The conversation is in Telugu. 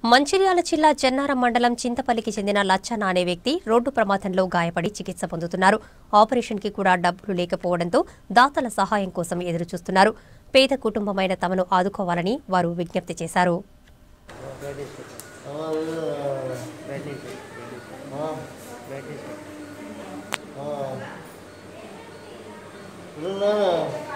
మంచిర్యాల జిల్లా చెన్నారం మండలం చింతపల్లికి చెందిన లచ్చన్న అనే వ్యక్తి రోడ్డు ప్రమాదంలో గాయపడి చికిత్స పొందుతున్నారు ఆపరేషన్కి కూడా డబ్బులు లేకపోవడంతో దాతల సహాయం కోసం ఎదురుచూస్తున్నారు పేద కుటుంబమైన తమను ఆదుకోవాలని వారు విజ్ఞప్తి చేశారు बैठे